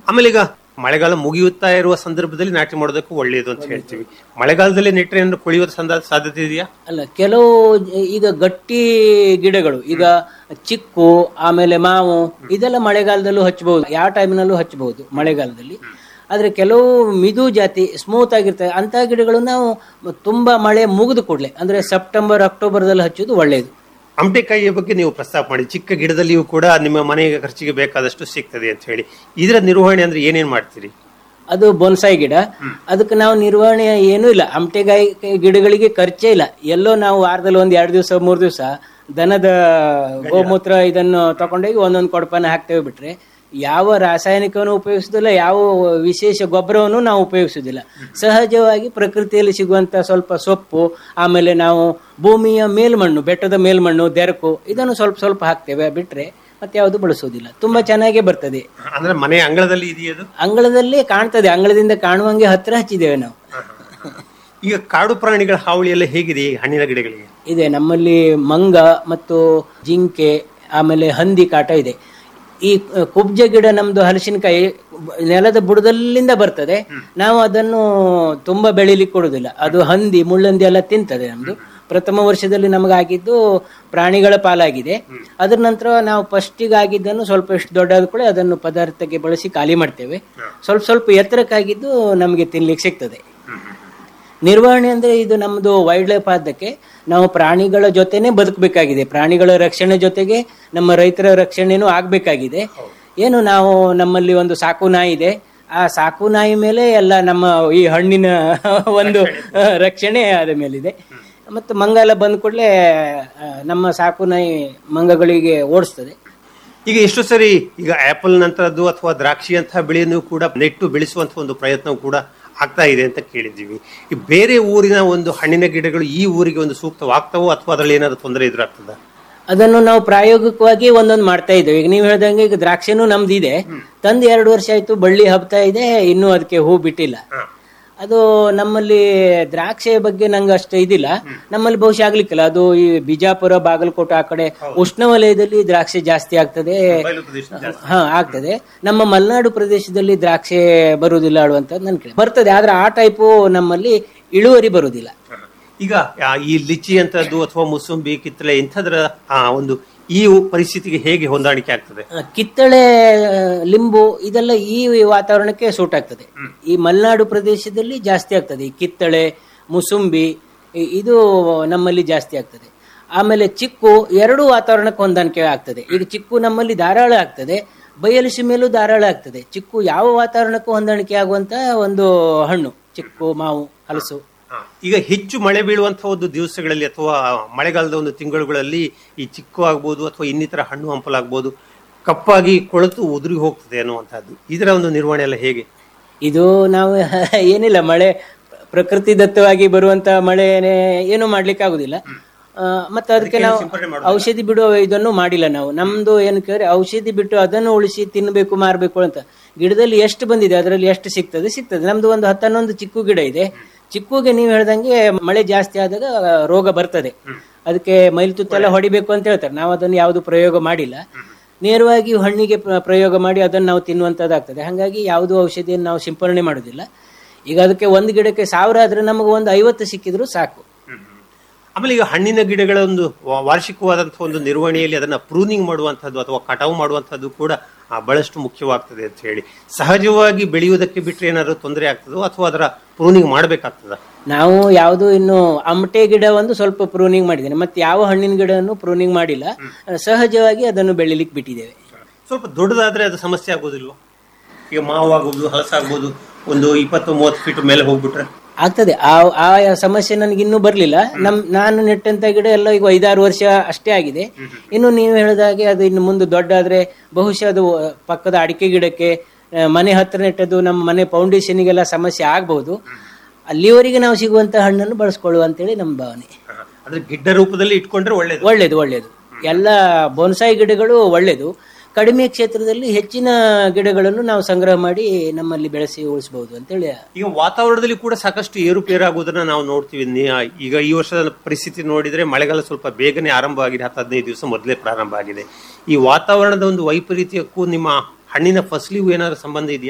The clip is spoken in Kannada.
ಆಮೇಲೆ ಈಗ ಮಳೆಗಾಲ ಮುಗಿಯುತ್ತಾ ಇರುವ ಸಂದರ್ಭದಲ್ಲಿ ನಾಟಿ ಮಾಡೋದಕ್ಕೂ ಒಳ್ಳೆಯದು ಅಂತ ಹೇಳ್ತೀವಿ ಮಳೆಗಾಲದಲ್ಲಿ ನೆಟ್ಟರೆ ಏನಾದ್ರು ಕೊಳೆಯುವ ಸಂದ- ಸಾಧ್ಯತೆ ಇದೆಯಾ ಅಲ್ಲ ಕೆಲವು ಈಗ ಗಟ್ಟಿ ಗಿಡಗಳು ಈಗ ಚಿಕ್ಕು ಆಮೇಲೆ ಮಾವು ಇದೆಲ್ಲ ಮಳೆಗಾಲದಲ್ಲೂ ಹಚ್ಚಬಹುದು ಯಾವ ಟೈಮಿನಲ್ಲೂ ಹಚ್ಚಬಹುದು ಮಳೆಗಾಲದಲ್ಲಿ ಆದ್ರೆ ಕೆಲವು ಮಿದು ಜಾತಿ ಸ್ಮೂತ್ ಆಗಿರ್ತವೆ ಅಂತಹ ಗಿಡಗಳು ನಾವು ತುಂಬಾ ಮಳೆ ಮುಗಿದು ಕೂಡಲೇ ಅಂದ್ರೆ ಸೆಪ್ಟೆಂಬರ್ ಅಕ್ಟೋಬರ್ದಲ್ಲಿ ಹಚ್ಚೋದು ಒಳ್ಳೆಯದು ಅಮಟೆಕಾಯಿಯ ಬಗ್ಗೆ ನೀವು ಪ್ರಸ್ತಾಪ ಮಾಡಿ ಚಿಕ್ಕ ಗಿಡದಲ್ಲಿಯೂ ಕೂಡ ನಿಮ್ಮ ಮನೆಯ ಖರ್ಚಿಗೆ ಬೇಕಾದಷ್ಟು ಸಿಗ್ತದೆ ಅಂತ ಹೇಳಿ ಇದರ ನಿರ್ವಹಣೆ ಅಂದ್ರೆ ಏನೇನ್ ಮಾಡ್ತೀರಿ ಅದು ಬೊನ್ಸಾಯಿ ಗಿಡ ಅದಕ್ಕೆ ನಾವು ನಿರ್ವಹಣೆ ಏನೂ ಇಲ್ಲ ಅಮಟೆಗಾಯಿ ಗಿಡಗಳಿಗೆ ಖರ್ಚೇ ಇಲ್ಲ ಎಲ್ಲೋ ನಾವು ವಾರದಲ್ಲಿ ಒಂದ್ ಎರಡು ದಿವಸ ಮೂರು ದಿವಸ ದನದ ಗೋಮೂತ್ರ ಇದನ್ನು ತಗೊಂಡೋಗಿ ಒಂದೊಂದು ಕೊಡಪಾನ ಹಾಕ್ತೇವೆ ಬಿಟ್ರೆ ಯಾವ ರಾಸಾಯನಿಕವನ್ನು ಉಪಯೋಗಿಸುದಿಲ್ಲ ಯಾವ ವಿಶೇಷ ಗೊಬ್ಬರವನ್ನು ನಾವು ಉಪಯೋಗಿಸುದಿಲ್ಲ ಸಹಜವಾಗಿ ಪ್ರಕೃತಿಯಲ್ಲಿ ಸಿಗುವಂತ ಸ್ವಲ್ಪ ಸೊಪ್ಪು ಆಮೇಲೆ ನಾವು ಭೂಮಿಯ ಮೇಲ್ಮಣ್ಣು ಬೆಟ್ಟದ ಮೇಲ್ಮಣ್ಣು ದೆರಕು ಇದನ್ನು ಸ್ವಲ್ಪ ಸ್ವಲ್ಪ ಹಾಕ್ತೇವೆ ಬಿಟ್ರೆ ಮತ್ತೆ ಯಾವುದು ಬಳಸೋದಿಲ್ಲ ತುಂಬಾ ಚೆನ್ನಾಗೇ ಬರ್ತದೆ ಅಂದ್ರೆ ಮನೆ ಅಂಗಳದಲ್ಲಿ ಇದೆಯದು ಅಂಗಳದಲ್ಲಿ ಕಾಣ್ತದೆ ಅಂಗಳದಿಂದ ಕಾಣುವಂಗೆ ಹತ್ರ ಹಚ್ಚಿದ್ದೇವೆ ನಾವು ಈಗ ಕಾಡು ಪ್ರಾಣಿಗಳ ಹಾವಳಿ ಎಲ್ಲ ಹೇಗಿದೆ ಈ ಹಣ್ಣಿನ ಗಿಡಗಳಿಗೆ ಇದೆ ನಮ್ಮಲ್ಲಿ ಮಂಗ ಮತ್ತು ಜಿಂಕೆ ಆಮೇಲೆ ಹಂದಿ ಕಾಟ ಇದೆ ಈ ಅಹ್, ಕುಬ್ಜ ಗಿಡ ನಮ್ದು ಹಲಸಿನಕಾಯಿ ಬ- ನೆಲದ ಬುಡದಲ್ಲಿಂದ ಬರ್ತದೆ ನಾವು ಅದನ್ನು ತುಂಬಾ ಬೆಳಿಲಿಕ್ಕೆ ಕೊಡುದಿಲ್ಲ ಅದು ಹಂದಿ ಮುಳ್ಳಂದಿ ಎಲ್ಲ ತಿಂತದೆ ನಮ್ದು ಪ್ರಥಮ ವರ್ಷದಲ್ಲಿ ನಮಗಾಗಿದ್ದು ಪ್ರಾಣಿಗಳ ಪಾಲಾಗಿದೆ ಅದ್ರ ನಂತರ ನಾವು ಫಸ್ಟಿಗೆ ಆಗಿದ್ದನ್ನು ಸ್ವಲ್ಪ ಎಷ್ಟು ದೊಡ್ಡಾದ ಕೂಡ ಅದನ್ನು ಪದಾರ್ಥಕ್ಕೆ ಬಳಸಿ ಖಾಲಿ ಮಾಡ್ತೇವೆ ಸ್ವಲ್ಪ ಸ್ವಲ್ಪ ಎತ್ತರಕ್ಕಾಗಿದ್ದು ನಮಗೆ ತಿನ್ಲಿಕ್ಕೆ ಸಿಗ್ತದೆ ನಿರ್ವಹಣೆ ಅಂದ್ರೆ ಇದು ನಮ್ದು ವೈಲ್ಡ್ ಲೈಫ್ ಆದಕ್ಕೆ ನಾವು ಪ್ರಾಣಿಗಳ ಜೊತೆನೆ ಬದುಕಬೇಕಾಗಿದೆ ಪ್ರಾಣಿಗಳ ರಕ್ಷಣೆ ಜೊತೆಗೆ ನಮ್ಮ ರೈತರ ರಕ್ಷಣೆನೂ ಆಗ್ಬೇಕಾಗಿದೆ ಏನು ನಾವು ನಮ್ಮಲ್ಲಿ ಒಂದು ಸಾಕು ನಾಯಿ ಇದೆ ಆ ಸಾಕು ನಾಯಿ ಮೇಲೆ ಎಲ್ಲ ನಮ್ಮ ಈ ಹಣ್ಣಿನ ಒಂದು ಆ, ರಕ್ಷಣೆ ಅದ ಮೇಲಿದೆ ಮತ್ತು ಮಂಗ ಎಲ್ಲ ಬಂದ ಕೂಡಲೇ ನಮ್ಮ ಸಾಕು ನಾಯಿ ಮಂಗಗಳಿಗೆ ಓಡಿಸ್ತದೆ ಈಗ ಎಷ್ಟು ಸರಿ ಈಗ ಆಪಲ್ ನಂತರದ್ದು ಅಥವಾ ದ್ರಾಕ್ಷಿ ಅಂತಹ ಬೆಳೆಯನ್ನು ಕೂಡ ನೆಟ್ಟು ಬೆಳೆಸುವಂತಹ ಒಂದು ಪ್ರಯತ್ನವೂ ಕೂಡ ಆಗ್ತಾ ಇದೆ ಅಂತ ಕೇಳಿದ್ದೀವಿ ಈ ಬೇರೆ ಊರಿನ ಒಂದು ಹಣ್ಣಿನ ಗಿಡಗಳು ಈ ಊರಿಗೆ ಒಂದು ಸೂಕ್ತವಾಗ್ತವೋ ಅಥವಾ ಅದರಲ್ಲಿ ಏನಾದ್ರು ತೊಂದರೆ ಎದುರಾಗ್ತದ ಅದನ್ನು ನಾವು ಪ್ರಾಯೋಗಿಕವಾಗಿ ಒಂದೊಂದು ಮಾಡ್ತಾ ಇದ್ದೇವೆ ಈಗ ನೀವು ಹೇಳ್ದಂಗೆ ಈಗ ದ್ರಾಕ್ಷಿನೂ ನಮ್ದು ಇದೆ ತಂದು ಎರಡು ವರ್ಷ ಆಯ್ತು ಬಳ್ಳಿ ಹಬ್ತಾ ಇದೆ ಇನ್ನೂ ಅದಕ್ಕೆ ಹೂ ಬಿಟ್ಟಿಲ್ಲ ಅದು ನಮ್ಮಲ್ಲಿ ದ್ರಾಕ್ಷಿಯ ಬಗ್ಗೆ ನಂಗೆ ಅಷ್ಟು ಇದಿಲ್ಲ ನಮ್ಮಲ್ಲಿ ಬಹುಶಃ ಆಗ್ಲಿಕ್ಕಿಲ್ಲ ಅದು ಈ ಬಿಜಾಪುರ ಬಾಗಲಕೋಟೆ ಆ ಕಡೆ ಉಷ್ಣವಲಯದಲ್ಲಿ ದ್ರಾಕ್ಷಿ ಜಾಸ್ತಿ ಆಗ್ತದೆ ಹಾ ಆಗ್ತದೆ ನಮ್ಮ ಮಲೆನಾಡು ಪ್ರದೇಶದಲ್ಲಿ ದ್ರಾಕ್ಷಿ ಬರುವುದಿಲ್ಲ ಅನ್ನುವಂತ ನನ್ ಕೇಳಿ ಬರ್ತದೆ ಆದ್ರೆ ಆ ಟೈಪು ನಮ್ಮಲ್ಲಿ ಇಳುವರಿ ಬರುವುದಿಲ್ಲ ಈಗ ಆ, ಈ ಲಿಚಿ ಅಂತದ್ದು ಅಥವಾ ಮುಸುಂಬಿ ಕಿತ್ತಳೆ ಇಂಥದ್ರ ಆ, ಒಂದು ಈ ಪರಿಸ್ಥಿತಿಗೆ ಹೇಗೆ ಹೊಂದಾಣಿಕೆ ಆಗ್ತದೆ ಆ, ಕಿತ್ತಳೆ ಆ, ಲಿಂಬು ಇದೆಲ್ಲ ಈ ವಾತಾವರಣಕ್ಕೆ ಸೂಟ್ ಆಗ್ತದೆ ಈ ಮಲೆನಾಡು ಪ್ರದೇಶದಲ್ಲಿ ಜಾಸ್ತಿ ಆಗ್ತದೆ ಈ ಕಿತ್ತಳೆ ಮುಸುಂಬಿ ಇ- ಇದು ನಮ್ಮಲ್ಲಿ ಜಾಸ್ತಿ ಆಗ್ತದೆ ಆಮೇಲೆ ಚಿಕ್ಕು ಎರಡೂ ವಾತಾವರಣಕ್ಕೆ ಹೊಂದಾಣಿಕೆ ಆಗ್ತದೆ ಈಗ ಚಿಕ್ಕು ನಮ್ಮಲ್ಲಿ ಧಾರಾಳ ಆಗ್ತದೆ ಬಯಲು ಸೀಮೆಯಲ್ಲೂ ಧಾರಾಳ ಆಗ್ತದೆ ಚಿಕ್ಕು ಯಾವ ವಾತಾವರಣಕ್ಕೂ ಹೊಂದಾಣಿಕೆ ಆಗುವಂತ ಒಂದು ಹಣ್ಣು ಚಿಕ್ಕು ಮಾವು ಹಲಸು ಈಗ ಹೆಚ್ಚು ಮಳೆ ಬೀಳುವಂತಹ ಒಂದು ದಿವಸಗಳಲ್ಲಿ ಅಥವಾ ಮಳೆಗಾಲದ ಒಂದು ತಿಂಗಳುಗಳಲ್ಲಿ ಈ ಚಿಕ್ಕು ಆಗ್ಬೋದು ಅಥವಾ ಇನ್ನಿತರ ಹಣ್ಣು ಹಂಪಲಾಗ್ಬೋದು ಕಪ್ಪಾಗಿ ಕೊಳೆತು ಉದುರಿ ಹೋಗ್ತದೆ ಅನ್ನುವಂಥದ್ದು ಇದರ ಒಂದು ನಿರ್ವಹಣೆ ಎಲ್ಲ ಹೇಗೆ ಇದು ನಾವು ಏನಿಲ್ಲ ಮಳೆ ಪ್ರಕೃತಿ ದತ್ತವಾಗಿ ಬರುವಂತ ಮಳೆ ಏನು ಮಾಡ್ಲಿಕ್ಕೆ ಆಗುದಿಲ್ಲ ಆ, ಮತ್ತೆ ಅದಕ್ಕೆ ನಾವು ಔಷಧಿ ಬಿಡುವ ಇದನ್ನು ಮಾಡಿಲ್ಲ ನಾವು ನಮ್ದು ಏನು ಕೇಳಿದ್ರೆ ಔಷಧಿ ಬಿಟ್ಟು ಅದನ್ನು ಉಳಿಸಿ ತಿನ್ನಬೇಕು ಮಾರಬೇಕು ಅಂತ ಗಿಡದಲ್ಲಿ ಎಷ್ಟು ಬಂದಿದೆ ಅದರಲ್ಲಿ ಎಷ್ಟು ಸಿಗ್ತದೆ ಸಿಗ್ತದೆ ನಮ್ದು ಒಂದು ಹತ್ತನ್ನೊಂದು ಚಿಕ್ಕು ಗಿಡ ಇದೆ ಚಿಕ್ಕುಗೆ ನೀವು ಹೇಳ್ದಂಗೆ ಮಳೆ ಜಾಸ್ತಿ ಆದಾಗ ರೋಗ ಬರ್ತದೆ ಅದಕ್ಕೆ ಮೈಲ್ತುತ್ತೆಲ್ಲ ಹೊಡಿಬೇಕು ಅಂತ ಹೇಳ್ತಾರೆ ನಾವು ಅದನ್ನು ಯಾವುದು ಪ್ರಯೋಗ ಮಾಡಿಲ್ಲ ನೇರವಾಗಿ ಹಣ್ಣಿಗೆ ಪ್ರ- ಪ್ರಯೋಗ ಮಾಡಿ ಅದನ್ನು ನಾವು ತಿನ್ನುವಂಥದ್ದಾಗ್ತದೆ ಹಾಗಾಗಿ ಯಾವುದೂ ಔಷಧಿಯನ್ನು ನಾವು ಸಿಂಪರಣೆ ಮಾಡೋದಿಲ್ಲ ಈಗ ಅದಕ್ಕೆ ಒಂದು ಗಿಡಕ್ಕೆ ಸಾವಿರ ಆದ್ರೆ ನಮಗೆ ಒಂದು ಐವತ್ತು ಸಿಕ್ಕಿದ್ರು ಸಾಕು ಆಮೇಲೆ ಈಗ ಹಣ್ಣಿನ ಗಿಡಗಳ ಒಂದು ವಾ- ವಾರ್ಷಿಕವಾದಂತಹ ಒಂದು ನಿರ್ವಹಣೆಯಲ್ಲಿ ಅದನ್ನ ಪ್ರೂನಿಂಗ್ ಮಾಡುವಂತಹದ್ದು ಅಥವಾ ಕಟಾವು ಮಾಡುವಂತಹದ್ದು ಕೂಡ ಆ, ಬಹಳಷ್ಟು ಮುಖ್ಯವಾಗ್ತದೆ ಅಂತ ಹೇಳಿ ಸಹಜವಾಗಿ ಬೆಳೆಯುವುದಕ್ಕೆ ಬಿಟ್ಟರೆ ಏನಾದ್ರು ತೊಂದರೆ ಆಗ್ತದೋ ಅಥವಾ ಅದರ ಪ್ರೂನಿಂಗ್ ಮಾಡಬೇಕಾಗ್ತದ ನಾವು ಯಾವುದು ಇನ್ನು ಅಮಟೆ ಗಿಡ ಒಂದು ಸ್ವಲ್ಪ ಪ್ರೂನಿಂಗ್ ಮಾಡಿದ್ದೇನೆ ಮತ್ತೆ ಯಾವ ಹಣ್ಣಿನ ಗಿಡವನ್ನು ಪ್ರೂನಿಂಗ್ ಮಾಡಿಲ್ಲ ಸಹಜವಾಗಿ ಅದನ್ನು ಬೆಳಿಲಿಕ್ಕೆ ಬಿಟ್ಟಿದ್ದೇವೆ ಸ್ವಲ್ಪ ದೊಡ್ಡದಾದ್ರೆ ಅದು ಸಮಸ್ಯೆ ಆಗೋದಿಲ್ವಾ ಈಗ ಮಾವು ಆಗ್ಬೋದು ಹಲಸಾಗ್ಬೋದು ಒಂದು ಇಪ್ಪತ್ತು ಮೂವತ್ತು ಫೀಟ್ ಮೇಲೆ ಹೋಗ್ಬಿಟ್ರೆ ಆಗ್ತದೆ ಆ ಆ ಸಮಸ್ಯೆ ನನಗೆ ಇನ್ನೂ ಬರಲಿಲ್ಲ ನಮ್ ನಾನು ನೆಟ್ಟಂತ ಗಿಡ ಎಲ್ಲ ಈಗ ಐದಾರು ವರ್ಷ ಅಷ್ಟೇ ಆಗಿದೆ ಇನ್ನು ನೀವು ಹೇಳಿದ ಹಾಗೆ ಅದು ಇನ್ನು ಮುಂದೆ ದೊಡ್ಡಾದ್ರೆ ಬಹುಶಃ ಅದು ಆ, ಪಕ್ಕದ ಅಡಿಕೆ ಗಿಡಕ್ಕೆ ಆ, ಮನೆ ಹತ್ರ ನೆಟ್ಟದ್ದು ನಮ್ಮ ಮನೆ ಫೌಂಡೇಶನ್ಗೆಲ್ಲ ಸಮಸ್ಯೆ ಆಗಬಹುದು ಅಲ್ಲಿವರೆಗೆ ನಾವು ಸಿಗುವಂತ ಹಣ್ಣನ್ನು ಬಳಸ್ಕೊಳ್ಳುವ ಅಂತೇಳಿ ನಮ್ಮ ಭಾವನೆ ಅಂದ್ರೆ ಗಿಡ್ಡ ರೂಪದಲ್ಲಿ ಇಟ್ಕೊಂಡ್ರೆ ಒಳ್ಳೇದು ಒಳ್ಳೇದು ಒಳ್ಳೇದು ಎಲ್ಲ ಬೊನ್ಸಾಯಿ ಗಿಡಗಳು ಒಳ್ಳೇದು ಕಡಿಮೆ ಕ್ಷೇತ್ರದಲ್ಲಿ ಹೆಚ್ಚಿನ ಗಿಡಗಳನ್ನು ನಾವು ಸಂಗ್ರಹ ಮಾಡಿ ನಮ್ಮಲ್ಲಿ ಬೆಳೆಸಿ ಉಳಿಸಬಹುದು ಅಂತೇಳಿ ಈಗ ವಾತಾವರಣದಲ್ಲಿ ಕೂಡ ಸಾಕಷ್ಟು ಏರುಪೇರಾಗುವುದನ್ನ ನಾವು ನೋಡ್ತೀವಿ ನಿ- ಈಗ ಈ ವರ್ಷದ ಪರಿಸ್ಥಿತಿ ನೋಡಿದ್ರೆ ಮಳೆಗಾಲ ಸ್ವಲ್ಪ ಬೇಗನೆ ಆರಂಭ ಆಗಿದೆ ಹತ್ತು ಹದಿನೈದು ದಿವಸ ಮೊದಲೇ ಪ್ರಾರಂಭ ಆಗಿದೆ ಈ ವಾತಾವರಣದ ಒಂದು ವೈಪರೀತ್ಯಕ್ಕೂ ನಿಮ್ಮ ಹಣ್ಣಿನ ಫಸಲಿಗೂ ಏನಾದ್ರು ಸಂಬಂಧ ಇದೆಯಾ